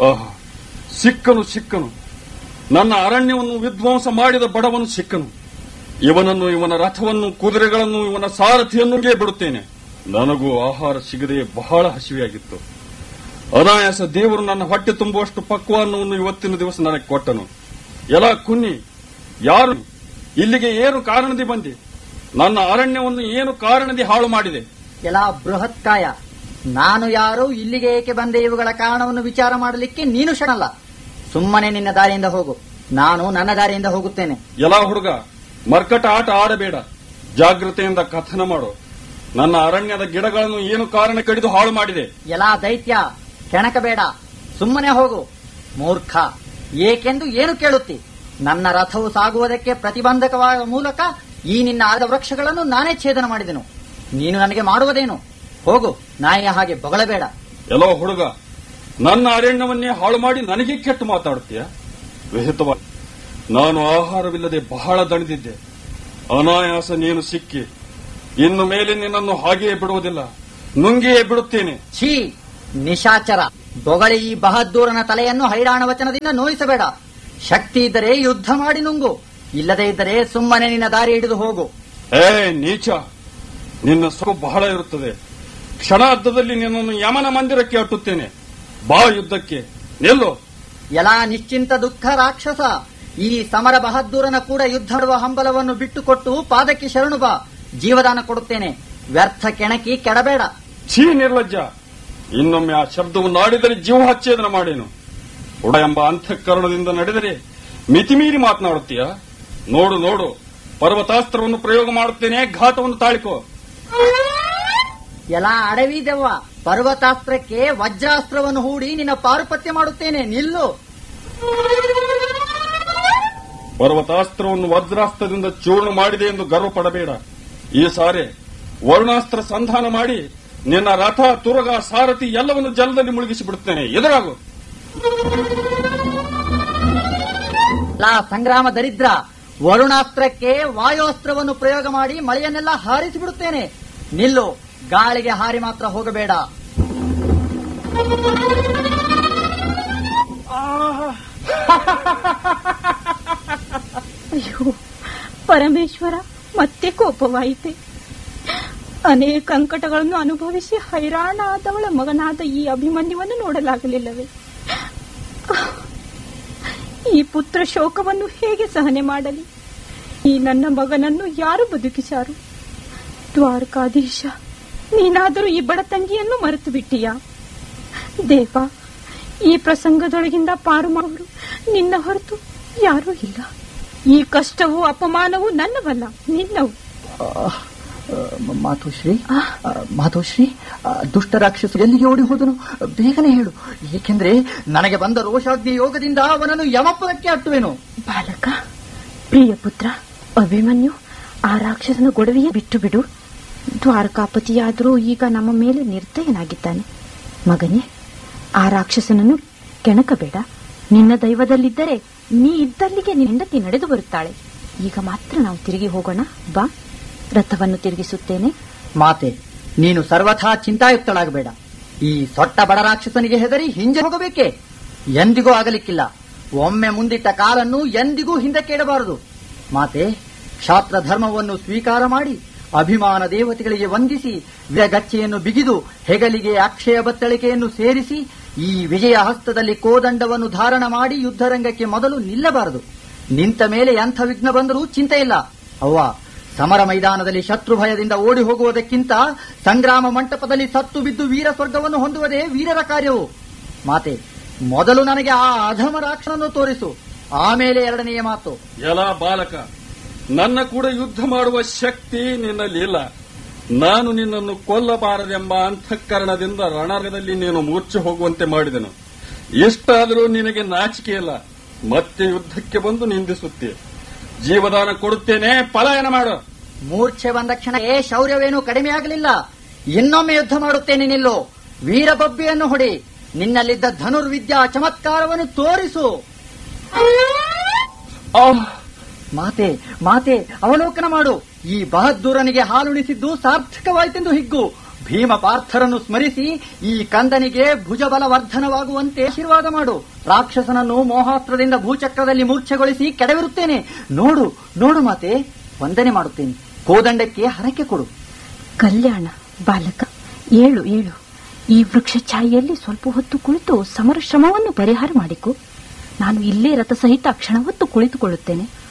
ಆಹಾ ಸಿಕ್ಕನು ಸಿಕ್ಕನು ನನ್ನ ಅರಣ್ಯವನ್ನು ವಿಧ್ವಂಸ ಮಾಡಿದ ಬಡವನು ಸಿಕ್ಕನು ಇವನನ್ನು ಇವನ ರಥವನ್ನು ಕುದುರೆಗಳನ್ನು ಇವನ ಸಾರಥಿಯನ್ನು ಬಿಡುತ್ತೇನೆ ನನಗೂ ಆಹಾರ ಸಿಗದೆ ಬಹಳ ಹಸಿವೆಯಾಗಿತ್ತು ಅನಾಯಾಸ ದೇವರು ನನ್ನ ಹೊಟ್ಟೆ ತುಂಬುವಷ್ಟು ಪಕ್ವಾನ್ನವನ್ನು ಇವತ್ತಿನ ದಿವಸ ನನಗೆ ಕೊಟ್ಟನು ಎಲ್ಲ ಕುನ್ನಿ ಯಾರು ಇಲ್ಲಿಗೆ ಏನು ಕಾರಣದಿ ಬಂದೆ ನನ್ನ ಅರಣ್ಯವನ್ನು ಏನು ಕಾರಣದಿ ಹಾಳು ಮಾಡಿದೆ ಎಲ್ಲ ಬೃಹತ್ಕಾಯ ನಾನು ಯಾರು ಇಲ್ಲಿಗೆ ಏಕೆ ಬಂದೆ ಇವುಗಳ ಕಾರಣವನ್ನು ವಿಚಾರ ಮಾಡಲಿಕ್ಕೆ ನೀನು ಶಣಲ್ಲ ಸುಮ್ಮನೆ ನಿನ್ನ ದಾರಿಯಿಂದ ಹೋಗು ನಾನು ನನ್ನ ದಾರಿಯಿಂದ ಹೋಗುತ್ತೇನೆ ಎಲ್ಲ ಹುಡುಗ ಮರ್ಕಟ ಆಟ ಆಡಬೇಡ ಜಾಗೃತೆಯಿಂದ ಕಥನ ಮಾಡು ನನ್ನ ಅರಣ್ಯದ ಗಿಡಗಳನ್ನು ಏನು ಕಾರಣ ಕಡಿದು ಹಾಳು ಮಾಡಿದೆ ಎಲ್ಲ ದೈತ್ಯ ಕೆಣಕಬೇಡ ಸುಮ್ಮನೆ ಹೋಗು ಮೂರ್ಖ ಏಕೆಂದು ಏನು ಕೇಳುತ್ತಿ ನನ್ನ ರಥವು ಸಾಗುವುದಕ್ಕೆ ಪ್ರತಿಬಂಧಕವಾದ ಮೂಲಕ ಈ ನಿನ್ನ ಆದ ವೃಕ್ಷಗಳನ್ನು ನಾನೇ ಛೇದನ ಮಾಡಿದೆನು ನೀನು ನನಗೆ ಮಾಡುವುದೇನು ಹೋಗು ನಾಯಿಯ ಹಾಗೆ ಬೊಗಳಬೇಡ ಎಲ್ಲೋ ಹುಡುಗ ನನ್ನ ಅರಣ್ಯವನ್ನೇ ಹಾಳು ಮಾಡಿ ನನಗೆ ಕೆಟ್ಟು ಮಾತಾಡುತ್ತೀಯ ವಿಹಿತವಾಗಿ ನಾನು ಆಹಾರವಿಲ್ಲದೆ ಬಹಳ ದಣಿದಿದ್ದೆ ಅನಾಯಾಸ ನೀನು ಸಿಕ್ಕಿ ಇನ್ನು ಮೇಲೆ ನಿನ್ನನ್ನು ಹಾಗೆಯೇ ಬಿಡುವುದಿಲ್ಲ ನುಂಗಿಯೇ ಬಿಡುತ್ತೇನೆ ಛೀ ನಿಶಾಚರ ಬೊಗಳಿ ಈ ಬಹದ್ದೂರನ ತಲೆಯನ್ನು ಹೈರಾಣ ವಚನದಿಂದ ನೋಯಿಸಬೇಡ ಶಕ್ತಿ ಇದ್ದರೆ ಯುದ್ಧ ಮಾಡಿ ನುಂಗು ಇಲ್ಲದೇ ಇದ್ದರೆ ಸುಮ್ಮನೆ ನಿನ್ನ ದಾರಿ ಹಿಡಿದು ಹೋಗು ಏ ನೀಚ ನಿನ್ನ ಸೊಗು ಬಹಳ ಇರುತ್ತದೆ ಕ್ಷಣಾರ್ಧದಲ್ಲಿ ನಿನ್ನನ್ನು ಯಮನ ಮಂದಿರಕ್ಕೆ ಅಟ್ಟುತ್ತೇನೆ ಬಾ ಯುದ್ಧಕ್ಕೆ ನಿಲ್ಲು ಎಲ್ಲಾ ನಿಶ್ಚಿಂತ ದುಃಖ ರಾಕ್ಷಸ ಈ ಸಮರ ಬಹದ್ದೂರನ ಕೂಡ ಯುದ್ಧ ಮಾಡುವ ಹಂಬಲವನ್ನು ಬಿಟ್ಟುಕೊಟ್ಟು ಪಾದಕ್ಕೆ ಶರಣು ಬಾ ಜೀವದಾನ ಕೊಡುತ್ತೇನೆ ವ್ಯರ್ಥ ಕೆಣಕಿ ಕೆಡಬೇಡ ಛೀ ನಿರ್ಲಜ್ಜ ಇನ್ನೊಮ್ಮೆ ಆ ಶಬ್ದವನ್ನು ಆಡಿದರೆ ಜೀವ ಹಚ್ಚೇದನ ಮಾಡೇನು ಉಡ ಎಂಬ ಅಂತಃಕರಣದಿಂದ ನಡೆದರೆ ಮಿತಿಮೀರಿ ಮಾತನಾಡುತ್ತೀಯ ನೋಡು ನೋಡು ಪರ್ವತಾಸ್ತ್ರವನ್ನು ಪ್ರಯೋಗ ಮಾಡುತ್ತೇನೆ ಘಾತವನ್ನು ತಾಳಿಕೋ ಎಲ್ಲ ಅಡವಿ ದೆವ್ವ ಪರ್ವತಾಸ್ತ್ರಕ್ಕೆ ವಜ್ರಾಸ್ತ್ರವನ್ನು ಹೂಡಿ ನಿನ್ನ ಪಾರುಪತ್ಯ ಮಾಡುತ್ತೇನೆ ನಿಲ್ಲು ಪರ್ವತಾಸ್ತ್ರವನ್ನು ವಜ್ರಾಸ್ತ್ರದಿಂದ ಚೂರ್ಣ ಮಾಡಿದೆ ಎಂದು ಗರ್ವ ಪಡಬೇಡ ಈ ಸಾರೆ ವರುಣಾಸ್ತ್ರ ಸಂಧಾನ ಮಾಡಿ ನಿನ್ನ ರಥ ತುರಗ ಸಾರಥಿ ಎಲ್ಲವನ್ನು ಜಲದಲ್ಲಿ ಮುಳುಗಿಸಿ ಬಿಡುತ್ತೇನೆ ಎದುರಾಗು ಲಾ ಸಂಗ್ರಾಮ ದರಿದ್ರ ವರುಣಾಸ್ತ್ರಕ್ಕೆ ವಾಯುಸ್ತ್ರವನ್ನು ಪ್ರಯೋಗ ಮಾಡಿ ಮಳೆಯನ್ನೆಲ್ಲ ಹಾರಿಸಿ ಬಿಡುತ್ತೇನೆ ನಿಲ್ಲು ಗಾಳಿಗೆ ಹಾರಿ ಮಾತ್ರ ಹೋಗಬೇಡ ಅಯ್ಯೋ ಪರಮೇಶ್ವರ ಮತ್ತೆ ಕೋಪವಾಯಿತೆ ಅನೇಕ ಸಂಕಟಗಳನ್ನು ಅನುಭವಿಸಿ ಹೈರಾಣ ಆದವಳ ಮಗನಾದ ಈ ಅಭಿಮನ್ಯುವನ್ನು ನೋಡಲಾಗಲಿಲ್ಲವೇ ಈ ಪುತ್ರ ಶೋಕವನ್ನು ಹೇಗೆ ಸಹನೆ ಮಾಡಲಿ ಈ ನನ್ನ ಮಗನನ್ನು ಯಾರು ಬದುಕಿಸಾರು ದ್ವಾರಕಾಧೀಶ ನೀನಾದರೂ ಈ ಬಡ ತಂಗಿಯನ್ನು ಮರೆತು ಬಿಟ್ಟಿಯಾ ದೇವ ಈ ಪ್ರಸಂಗದೊಳಗಿಂದ ಪಾರು ಮಾಡುವರು ನಿನ್ನ ಹೊರತು ಯಾರೂ ಇಲ್ಲ ಈ ಕಷ್ಟವೂ ಅಪಮಾನವೂ ನನ್ನವಲ್ಲ ನಿನ್ನವು ಮಾತೋಶ್ರೀ ಮಾತೋಶ್ರೀ ದುಷ್ಟ ರಾಕ್ಷಸ ಎಲ್ಲಿಗೆ ಓಡಿ ಹೋದನು ಬೇಗನೆ ಹೇಳು ಏಕೆಂದ್ರೆ ನನಗೆ ಬಂದ ರೋಷಾಗ್ನಿ ಯೋಗದಿಂದ ಅವನನ್ನು ಯಮಪುರಕ್ಕೆ ಅಟ್ಟುವೆನು ಬಾಲಕ ಪ್ರಿಯ ಪುತ್ರ ಅಭಿಮನ್ಯು ಆ ರಾಕ್ಷಸನ ಗೊಡವೆಯೇ ಬಿಟ್ಟು ಬಿಡು ದ್ವಾರಕಾಪತಿಯಾದರೂ ಈಗ ನಮ್ಮ ಮೇಲೆ ನಿರ್ದಯನಾಗಿದ್ದಾನೆ ಮಗನೇ ಆ ರಾಕ್ಷಸನನ್ನು ಕೆಣಕಬೇಡ ನಿನ್ನ ದೈವದಲ್ಲಿದ್ದರೆ ನೀ ಇದ್ದಲ್ಲಿಗೆ ನಿನ್ನ ಹೆಂಡತಿ ನಡೆದು ಬರುತ್ತಾಳೆ ಈಗ ಮಾತ್ರ ನಾವು ತಿರುಗಿ ಹೋಗೋಣ ಬಾ ರಥವನ್ನು ತಿರುಗಿಸುತ್ತೇನೆ ಮಾತೆ ನೀನು ಸರ್ವಥಾ ಚಿಂತಾಯುಕ್ತಳಾಗಬೇಡ ಈ ಸೊಟ್ಟ ಬಡ ರಾಕ್ಷಸನಿಗೆ ಹೆದರಿ ಹಿಂದೆ ಹೋಗಬೇಕೆ ಎಂದಿಗೂ ಆಗಲಿಕ್ಕಿಲ್ಲ ಒಮ್ಮೆ ಮುಂದಿಟ್ಟ ಕಾಲನ್ನು ಎಂದಿಗೂ ಹಿಂದಕ್ಕೆ ಇಡಬಾರದು ಮಾತೆ ಕ್ಷಾತ್ರ ಧರ್ಮವನ್ನು ಸ್ವೀಕಾರ ಮಾಡಿ ಅಭಿಮಾನ ದೇವತೆಗಳಿಗೆ ವಂದಿಸಿ ವಿರಗಚ್ಚೆಯನ್ನು ಬಿಗಿದು ಹೆಗಲಿಗೆ ಅಕ್ಷಯ ಬತ್ತಳಿಕೆಯನ್ನು ಸೇರಿಸಿ ಈ ವಿಜಯ ಹಸ್ತದಲ್ಲಿ ಕೋದಂಡವನ್ನು ಧಾರಣ ಮಾಡಿ ಯುದ್ಧರಂಗಕ್ಕೆ ಮೊದಲು ನಿಲ್ಲಬಾರದು ನಿಂತ ಮೇಲೆ ಎಂಥ ವಿಘ್ನ ಬಂದರೂ ಚಿಂತೆ ಇಲ್ಲ ಅವ್ವ ಸಮರ ಮೈದಾನದಲ್ಲಿ ಶತ್ರು ಭಯದಿಂದ ಓಡಿ ಹೋಗುವುದಕ್ಕಿಂತ ಸಂಗ್ರಾಮ ಮಂಟಪದಲ್ಲಿ ಸತ್ತು ಬಿದ್ದು ವೀರ ಸ್ವರ್ಗವನ್ನು ಹೊಂದುವುದೇ ವೀರರ ಕಾರ್ಯವು ಮಾತೆ ಮೊದಲು ನನಗೆ ಆ ಅಧಮ ರಾಕ್ಷನನ್ನು ತೋರಿಸು ಆಮೇಲೆ ಎರಡನೆಯ ಮಾತು ಎಲ ಬಾಲಕ ನನ್ನ ಕೂಡ ಯುದ್ಧ ಮಾಡುವ ಶಕ್ತಿ ನಿನ್ನಲ್ಲಿ ಇಲ್ಲ ನಾನು ನಿನ್ನನ್ನು ಕೊಲ್ಲಬಾರದೆಂಬ ಅಂತಃಕರಣದಿಂದ ರಣರಂಗದಲ್ಲಿ ನೀನು ಮೂರ್ಛೆ ಹೋಗುವಂತೆ ಮಾಡಿದೆನು ಇಷ್ಟಾದರೂ ನಿನಗೆ ನಾಚಿಕೆ ಇಲ್ಲ ಮತ್ತೆ ಯುದ್ಧಕ್ಕೆ ಬಂದು ನಿಂದಿಸುತ್ತೆ ಜೀವದಾನ ಕೊಡುತ್ತೇನೆ ಪಲಾಯನ ಮಾಡು ಮೂರ್ಛೆ ಬಂದ ಕ್ಷಣ ಏ ಶೌರ್ಯವೇನೂ ಕಡಿಮೆ ಆಗಲಿಲ್ಲ ಇನ್ನೊಮ್ಮೆ ಯುದ್ಧ ಮಾಡುತ್ತೇನೆ ನಿಲ್ಲು ವೀರಬೊಬ್ಬಿಯನ್ನು ಹೊಡಿ ನಿನ್ನಲ್ಲಿದ್ದ ಧನುರ್ವಿದ್ಯಾ ಚಮತ್ಕಾರವನ್ನು ತೋರಿಸು ಆಹ್! ಮಾತೆ ಮಾತೆ ಅವಲೋಕನ ಮಾಡು ಈ ಬಹದ್ದೂರನಿಗೆ ಹಾಲುಣಿಸಿದ್ದು ಸಾರ್ಥಕವಾಯಿತೆಂದು ಹಿಗ್ಗು ಭೀಮ ಪಾರ್ಥರನ್ನು ಸ್ಮರಿಸಿ ಈ ಕಂದನಿಗೆ ಭುಜಬಲ ವರ್ಧನವಾಗುವಂತೆ ಆಶೀರ್ವಾದ ಮಾಡು ರಾಕ್ಷಸನನ್ನು ಮೋಹಾಸ್ತ್ರದಿಂದ ಭೂಚಕ್ರದಲ್ಲಿ ಮೂರ್ಛೆಗೊಳಿಸಿ ಕೆಡವಿರುತ್ತೇನೆ ನೋಡು ನೋಡು ಮಾತೆ ವಂದನೆ ಮಾಡುತ್ತೇನೆ ಕೋದಂಡಕ್ಕೆ ಹರಕೆ ಕೊಡು ಕಲ್ಯಾಣ ಬಾಲಕ ಏಳು ಏಳು ಈ ವೃಕ್ಷ ಛಾಯೆಯಲ್ಲಿ ಸ್ವಲ್ಪ ಹೊತ್ತು ಕುಳಿತು ಸಮರ ಶ್ರಮವನ್ನು ಪರಿಹಾರ ಮಾಡಿಕೊ ನಾನು ಇಲ್ಲೇ ರಥ ಸಹಿತ ಕ್ಷಣ ಹೊತ್ತು ಕುಳಿತುಕೊಳ್ಳುತ್ತೇನೆ